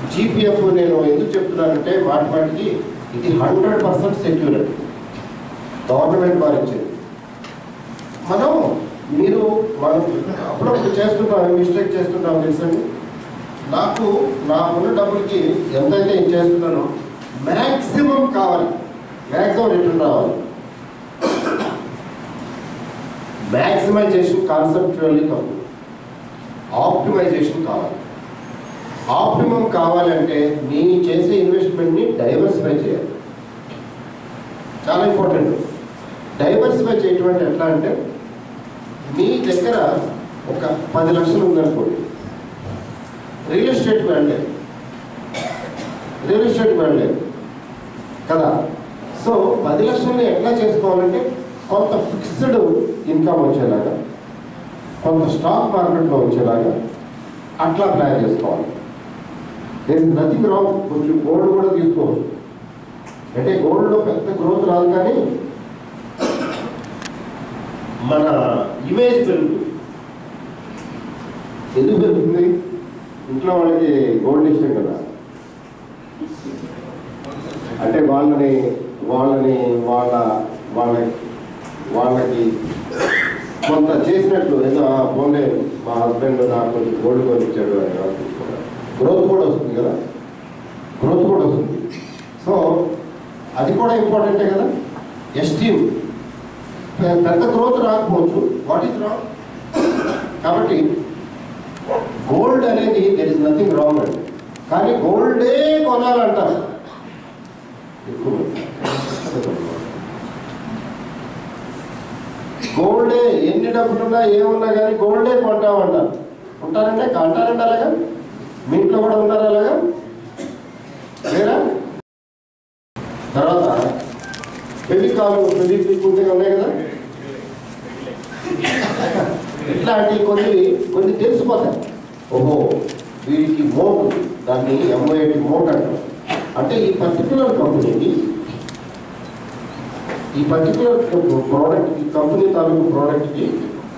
GPF నేను ఎందుకు చెప్తున్నానంటే వాటి వాటికి ఇది హండ్రెడ్ పర్సెంట్ సెక్యూర్ అండి గవర్నమెంట్ వారు ఇచ్చేది మనం మీరు మనం అప్పుడప్పుడు చేస్తుంటాం మిస్టేక్ చేస్తుంటాం తెలుసండి నాకు నాకున్న డబ్బులకి ఎంతైతే నేను చేస్తున్నానో మ్యాక్సిమం కావాలి మ్యాక్సిమం రిటర్న్ రావాలి మ్యాక్సిమైజేషన్ కాన్సెప్చువల్లీ కాదు ఆప్టిమైజేషన్ కావాలి ఆప్టిమం కావాలంటే నీ చేసే ఇన్వెస్ట్మెంట్ని డైవర్సిఫై చేయాలి చాలా ఇంపార్టెంట్ డైవర్సిఫై చేయటం అంటే ఎట్లా అంటే మీ దగ్గర ఒక పది లక్షలు ఉందనుకోండి రియల్ ఎస్టేట్కి వెళ్ళలేదు రియల్ ఎస్టేట్కి వెళ్ళలేదు కదా సో పది లక్షల్ని ఎట్లా చేసుకోవాలంటే కొంత ఫిక్స్డ్ ఇన్కమ్ వచ్చేలాగా కొంత స్టాక్ మార్కెట్లో వచ్చేలాగా అట్లా ప్లాన్ చేసుకోవాలి దేర్ ఇస్ నథింగ్ రాంగ్ కొంచెం గోల్డ్ కూడా తీసుకోవచ్చు అంటే గోల్డ్లో పెద్ద గ్రోత్ రాదు కానీ మన ఇమేజ్ పెరుగుతుంది ఎందుకు పెరుగుతుంది ఇంట్లో వాళ్ళకి గోల్డ్ ఇష్టం కదా అంటే వాళ్ళని వాళ్ళని వాళ్ళ వాళ్ళ వాళ్ళకి కొంత చేసినట్లు ఏదో "ఆ, పోన్లే మా హస్బెండ్ నాకు కొంచెం గోల్డ్ కొనిచ్చాడు అని గ్రోత్ కూడా వస్తుంది కదా గ్రోత్ కూడా వస్తుంది సో అది కూడా ఇంపార్టెంటే కదా ఎస్టీమ్ పెద్ద గ్రోత్ రాకపోవచ్చు వాట్ ఈస్ రాంగ్ కాబట్టి గోల్డ్ అనేది దెర్ ఇస్ నథింగ్ రాంగ్ అండి కానీ గోల్డే కొనాలంటారు ఎక్కువ గోల్డే ఎన్ని డబ్బులున్నా ఏమున్నా కానీ గోల్డే కొంటామంటారు ఉంటారంటే అంటారంటే అలాగా మీ ఇంట్లో కూడా ఉంటారు అలాగా లేరా తర్వాత ఫెవికాల్ ఫెవిక్విక్ ఉంటే ఉన్నాయి కదా ఇట్లాంటి కొన్ని కొన్ని తెలిసిపోతాయి ఓహో వీడికి మోట్ ఉంది. దాన్ని ఎంఐటి మోట్ అంటారు అంటే ఈ పర్టికులర్ కంపెనీకి ఈ పర్టికులర్ ప్రోడక్ట్ ఈ కంపెనీ తాలూకు ప్రోడక్ట్కి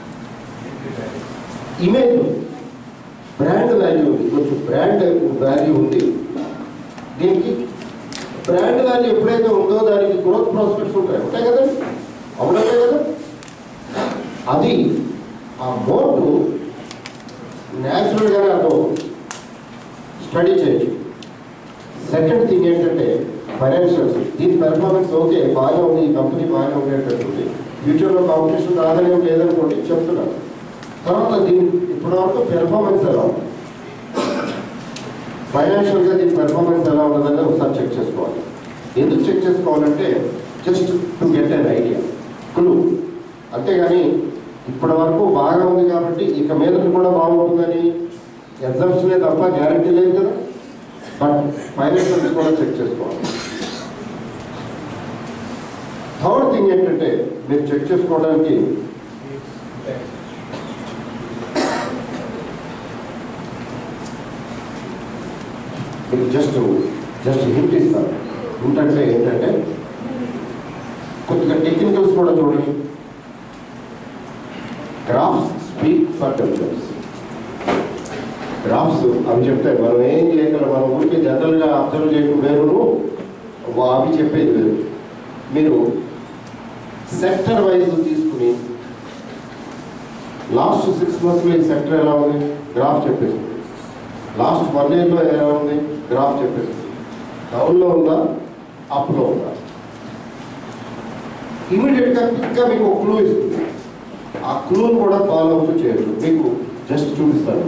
ఇమేజ్ ఉంది బ్రాండ్ వాల్యూ ఉంది కొంచెం బ్రాండ్ వాల్యూ ఉంది దీనికి బ్రాండ్ వాల్యూ ఎప్పుడైతే ఉందో దానికి గ్రోత్ ప్రాస్పెక్ట్స్ ఉంటాయి ఉంటాయి కదండి అవునంటే కదా అది ఆ మోటు న్యాచురల్గానే అర్థం స్టడీ చేయొచ్చు సెకండ్ థింగ్ ఏంటంటే ఫైనాన్షియల్స్ దీని పెర్ఫార్మెన్స్ ఓకే బాగానే ఉంది ఈ కంపెనీ బాగానే ఉండేటట్టుంది ఫ్యూచర్లో కాంపిటీషన్ రాదనే లేదనుకోండి చెప్తున్నాను తర్వాత దీని ఇప్పటివరకు పెర్ఫార్మెన్స్ ఎలా ఉంది ఫైనాన్షియల్గా దీని పెర్ఫార్మెన్స్ ఎలా ఉన్నదని ఒకసారి చెక్ చేసుకోవాలి ఎందుకు చెక్ చేసుకోవాలంటే just to get an idea clue అంతేగాని ఇప్పటి వరకు బాగా ఉంది కాబట్టి ఇక మీద కూడా బాగుంటుందని ఎగ్జామ్స్లే తప్ప గ్యారంటీ లేదు కదా బట్ ఫైనాన్షియల్స్ కూడా చెక్ చేసుకోవాలి థర్డ్ థింగ్ ఏంటంటే మీరు చెక్ చేసుకోవడానికి మీకు జస్ట్ జస్ట్ హింట్ ఇస్తాను హింట్ అంటే ఏంటంటే కొద్దిగా టెక్నికల్స్ కూడా చూడండి graphs speak for develops graphs అవి చెప్తాయి మనం ఏం చేయగలం మనం ఊరికే జనరల్గా అబ్జర్వ్ చేయడం వేరును వా- అవి చెప్పేది వేరు మీరు సెక్టర్ వైజ్ తీసుకుని లాస్ట్ సిక్స్ మంత్స్లో ఈ సెక్టర్ ఎలా ఉంది గ్రాఫ్ చెప్పేస్తుంది లాస్ట్ వన్ ఇయర్లో ఎలా ఉంది గ్రాఫ్ చెప్పేస్తుంది డౌన్లో ఉందా అప్లో ఉందా ఇమీడియట్గా క్విక్గా మీకు ఒక క్లూ ఇస్తుంది ఆ క్లూని కూడా ఫాలో అవుతూ చేయొచ్చు మీకు జస్ట్ చూపిస్తాను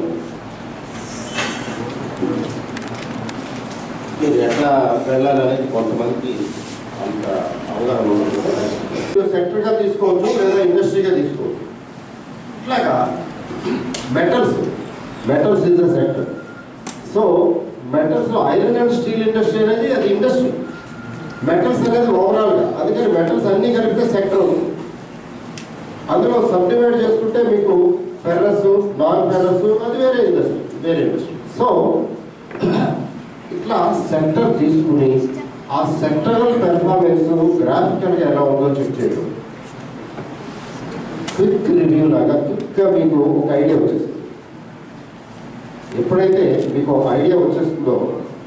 మీరు ఎట్లా వెళ్ళాలనేది కొంతమందికి అంత అవగాహన ఉండదు సెక్టర్గా తీసుకోవచ్చు లేదా ఇండస్ట్రీగా తీసుకోవచ్చు ఇట్లాగా metals metals is the sector so మెటల్స్లో ఐరన్ అండ్ స్టీల్ ఇండస్ట్రీ అనేది అది ఇండస్ట్రీ మెటల్స్ అనేది ఓవరాల్గా అందుకని మెటల్స్ అన్నీ కలిపితే సెక్టర్ ఉంది అందులో సబ్ డివైడ్ చేసుకుంటే మీకు ఫెర్రస్ నాన్ ఫెర్రస్ అది వేరే ఇండస్ట్రీ వేరే ఇండస్ట్రీ సో ఇట్లా సెక్టర్ తీసుకుని ఆ సెక్టరల్ పెర్ఫార్మెన్స్ గ్రాఫికల్గా ఎలా ఉందో చెక్ చేయడం క్విక్ రివ్యూ లాగా క్విక్గా మీకు ఒక ఐడియా వచ్చేస్తుంది ఎప్పుడైతే మీకు ఒక ఐడియా వచ్చేస్తుందో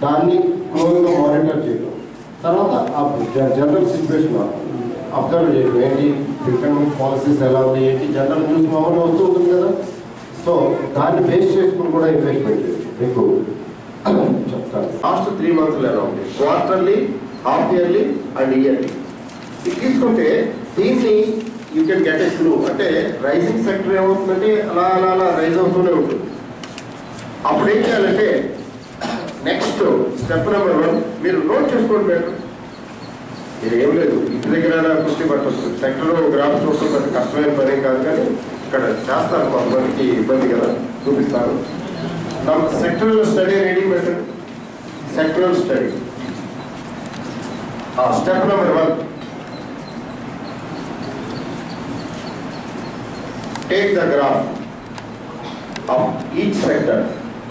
దాన్ని క్లోజ్గా మానిటర్ చేయడం తర్వాత ఆ జనరల్ సిచ్యువేషన్ అబ్జర్వ్ చేయడం ఏంటి ఎకనామిక్ పాలసీస్ ఎలా ఉన్నాయి ఏంటి జనరల్ న్యూస్ మామూలుగా వస్తూ ఉంటుంది కదా సో దాన్ని బేస్ చేసుకుని కూడా ఇన్వెస్ట్మెంట్ చేయొచ్చు మీకు చెప్తాను లాస్ట్ త్రీ మంత్స్లో ఎలా ఉంది quarterly half yearly and yearly ఇది తీసుకుంటే దీన్ని you can get a clue అంటే రైజింగ్ సెక్టర్ ఏమవుతుందంటే అలా అలా అలా రైజ్ అవుతూనే ఉంటుంది అప్పుడు ఏం చేయాలంటే నెక్స్ట్ స్టెప్ నెంబర్ వన్ మీరు నోట్ చేసుకోండి బెటర్ ఇది ఏం లేదు ఇంటి దగ్గర కుర్తి పట్టచ్చు సెక్టర్ గ్రాఫ్ చూడటం పెద్ద కష్టమైన పని ఏం కాదు కానీ ఇక్కడ చేస్తారు కొంతమందికి ఇబ్బంది కదా చూపిస్తాను ನಮ್ಮ ಸೆಕ್ಟರಲ್ ಸ್ಟಡಿ ರೆಡಿ పెట్టండి sectoral study step number one take the graph of each sector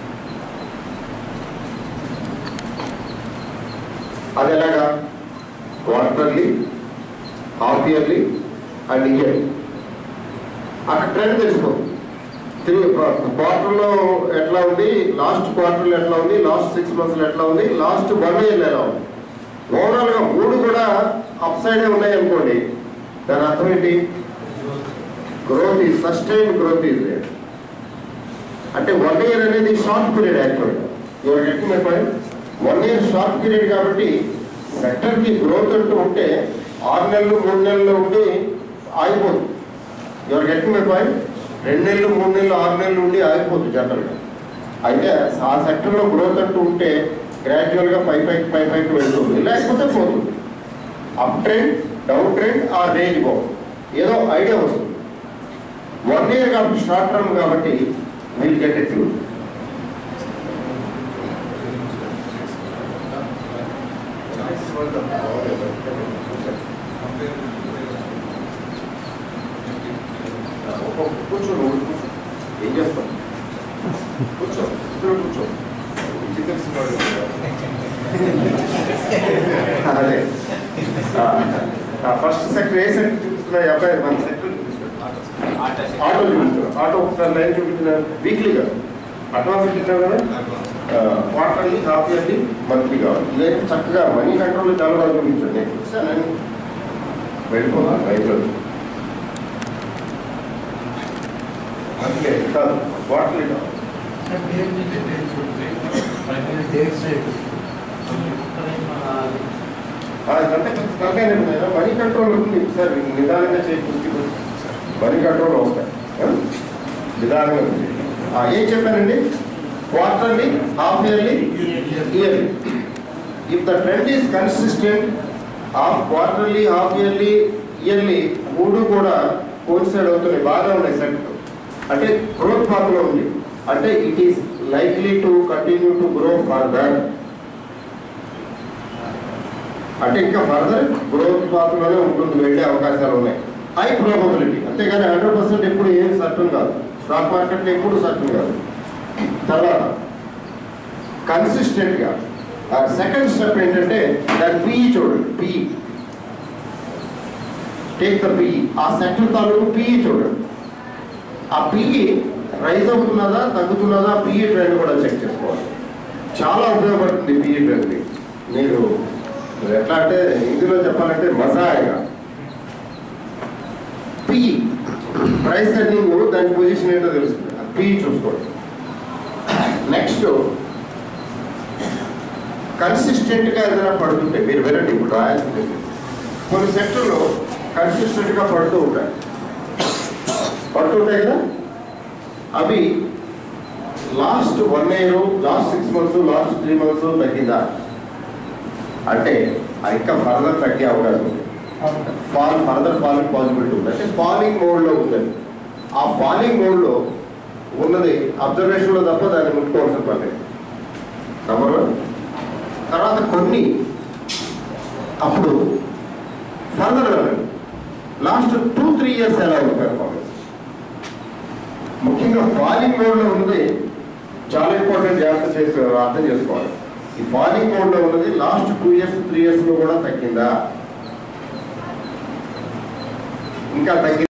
అది ఎలాగా quarterly half yearly and yearly అక్కడ ట్రెండ్ తెలుసుకో తిరిగి క్వార్టర్లో ఎట్లా ఉంది లాస్ట్ క్వార్టర్లో ఎట్లా ఉంది లాస్ట్ సిక్స్ మంత్స్లో ఎట్లా ఉంది లాస్ట్ వన్ ఇయర్లో ఎలా ఉంది ఓవరాల్గా మూడు కూడా అప్ సైడే ఉన్నాయి అనుకోండి దాని అర్థం ఏంటి గ్రోత్ ఈ సస్టైన్ గ్రోత్ ఈజ్ అంటే వన్ ఇయర్ అనేది షార్ట్ పీరియడ్ యాక్చువల్గా you're getting my point one year short period కాబట్టి సెక్టర్కి గ్రోత్ అంటూ ఉంటే ఆరు నెలలు మూడు నెలలు ఉండి ఆగిపోతుంది యువర్ గెటింగ్ మై పాయింట్ రెండు నెలలు మూడు నెలలు ఆరు నెలలు ఉండి ఆగిపోతుంది జనరల్గా అయితే ఆ సెక్టర్లో గ్రోత్ అంటూ ఉంటే గ్రాడ్యువల్గా పై పైకి పై పైకి వెళ్తుంది లేకపోతే పోతుంది అప్ ట్రెండ్ డౌన్ ట్రెండ్ ఆ రేంజ్ పోతుంది ఏదో ఐడియా వస్తుంది వన్ ఇయర్ కాబట్టి షార్ట్ టర్మ్ కాబట్టి విల్ గెట్ ఎట్ యూ కూర్చో నువ్వు కూర్చో. ఏం చేస్తాం కూర్చో ఇక్కడ కూర్చో ఇది తెలుసుకున్నాడు అదే ఫస్ట్ సెక్టర్ ఏ సెక్టర్ చూపిస్తున్నా ఈ అబ్బాయి మన సెక్టర్ ఆటో చూపిస్తున్నా ఆటో ఒకసారి లైన్ చూపించినారు వీక్లీగా అడ్వాన్స్ ఇచ్చినారు కదా క్వార్టర్లీ హాఫ్ ఇయర్లీ మంత్లీ కావాలి లేదు చక్కగా మనీ కంట్రోల్ చాలా బాగా చూపించండి నేను చూసానని వెళ్ళిపోదా రైతులు మంత్లీ కాదు క్వార్టర్లీ కాదు అదంటే కొంచెం తలకాయ నొప్పి కదా, మనీ కంట్రోల్ ఉంటుంది సార్ నిదానంగా చేయి కుర్చీ మనీ కంట్రోల్ అవుతాయి ఆ? నిదానంగా ఉంది. ఆ, ఏం చెప్పానండి quarterly half yearly yearly if the trend is consistent half quarterly half yearly yearly మూడు కూడా కోయిన్సైడ్ అవుతున్నాయి బాగా ఉన్నాయి సెక్టర్ అంటే గ్రోత్ పాత్లో ఉంది అంటే it is likely to continue to grow further అంటే ఇంకా ఫర్దర్ గ్రోత్ పాత్రలోనే ఉంటుంది వెళ్ళే అవకాశాలు ఉన్నాయి హై ప్రాబబిలిటీ అంతేగాని హండ్రెడ్ పర్సెంట్ ఎప్పుడు ఏం సర్టన్ కాదు స్టాక్ మార్కెట్లో ఎప్పుడు సర్టన్ కాదు తర్వాత కన్సిస్టెంట్గా సెకండ్ స్టెప్ ఏంటంటే దాని పిఈ చూడండి పిఈ టేక్ ద పిఈ ఆ సెక్టర్ తాలూకు పిఈ చూడండి ఆ పిఈ రైజ్ అవుతున్నదా తగ్గుతున్నదా పిఈ ట్రెండ్ కూడా చెక్ చేసుకోవాలి చాలా ఉపయోగపడుతుంది పిఈ ట్రెండ్ మీరు ఎట్లా అంటే హిందీలో చెప్పాలంటే మజాయిగా పిఈ ప్రైస్ ఎర్నింగ్ దాని పొజిషన్ ఏంటో తెలుస్తుంది ఆ పిఈ చూసుకోండి నెక్స్ట్ కన్సిస్టెంట్గా ఏదైనా పడుతుంటే మీరు వినండి ఇప్పుడు రాయాల్సింది కొన్ని సెక్టర్లో కన్సిస్టెంట్గా పడుతూ ఉంటాయి పడుతుంటాయి కదా అవి last one year last six months last three months తగ్గిందా అంటే అది ఇంకా ఫర్దర్ తగ్గే అవకాశం ఉంది ఫాల్ ఫర్దర్ ఫాలింగ్ పాసిబిలిటీ ఉంది అంటే ఫాలింగ్ మోడ్లో ఉందండి ఆ ఫాలింగ్ మోడ్లో ఉన్నది అబ్జర్వేషన్లో తప్ప దాన్ని ముట్టుకోవాల్సిన పని లేదు నెంబర్ వన్ తర్వాత కొన్ని అప్పుడు ఫర్దర్ వెళ్ళండి లాస్ట్ టూ త్రీ ఇయర్స్ ఎలా ఉంది పెర్ఫార్మెన్స్ ముఖ్యంగా ఫాలింగ్ మోడ్లో ఉన్నది చాలా ఇంపార్టెంట్ జాగ్రత్త చేసి అర్థం చేసుకోవాలి ఈ ఫాలింగ్ మోడ్లో ఉన్నది లాస్ట్ టూ ఇయర్స్ త్రీ ఇయర్స్లో కూడా తగ్గిందా ఇంకా తగ్గి